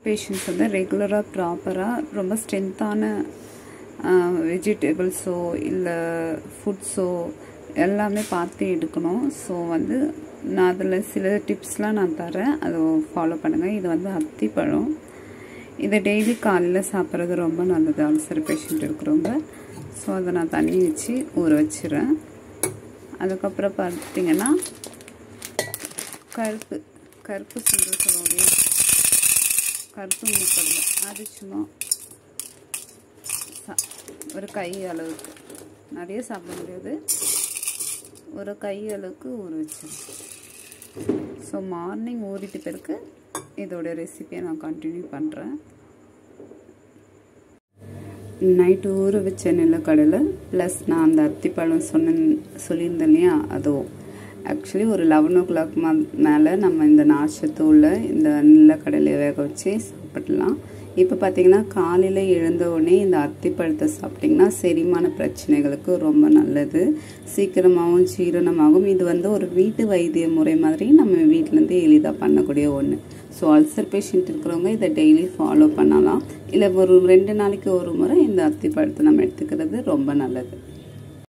patients வந்து ரெகுலராக ப்ராப்பராக ரொம்ப ஸ்ட்ரென்த்தான வெஜிடபிள்ஸோ இல்லை ஃபுட்ஸோ எல்லாமே பார்த்து எடுக்கணும் ஸோ வந்து நான் அதில் சில டிப்ஸ்லாம் நான் தரேன் அதை ஃபாலோ பண்ணுங்கள் இது வந்து அத்திப்பழம் இதை டெய்லி காலையில் சாப்பிட்றது ரொம்ப நல்லது அல்சர் பேஷண்ட் இருக்கிறவங்க ஸோ அதை நான் தண்ணி வச்சு ஊற வச்சிடுறேன் அதுக்கப்புறம் பார்த்தீங்கன்னா கருப்பு கருப்பு சுண்டல் சொல்லுவோம் இல்லையா கருப்பு மூக்கடலை அது சும்மா ஒரு கை அளவுக்கு நிறைய சாப்பிட முடியாது ஒரு கை அளவுக்கு ஊற வச்சிருக்கேன் ஸோ மார்னிங் ஊறிட்டு பிறகு இதோட ரெசிபியை நான் கண்டினியூ பண்ணுறேன் நைட்டு ஊற வச்ச நிலக்கடலை ப்ளஸ் நான் அந்த அத்திப்பழம் சொன்ன சொல்லியிருந்தேன் இல்லையா அதுவும் ஆக்சுவலி ஒரு லெவன் ஓ கிளாக் மேலே நம்ம இந்த நார்ச்சத்தூளில் இந்த நிலக்கடலையை வேக வச்சு சாப்பிடலாம் இப்போ பார்த்தீங்கன்னா காலையில் எழுந்த உடனே இந்த அத்திப்பழத்தை சாப்பிட்டிங்கன்னா செரிமான பிரச்சனைகளுக்கு ரொம்ப நல்லது சீக்கிரமாகவும் ஜீரணமாகும் இது வந்து ஒரு வீட்டு வைத்திய முறை மாதிரி நம்ம வீட்டிலேருந்தே எளிதாக பண்ணக்கூடிய ஒன்று ஸோ அல்சர் பேஷண்ட் இருக்கிறவங்க இதை டெய்லி ஃபாலோ பண்ணலாம் இல்லை ஒரு ரெண்டு நாளைக்கு ஒரு முறை இந்த அத்திப்பழத்தை நம்ம எடுத்துக்கிறது ரொம்ப நல்லது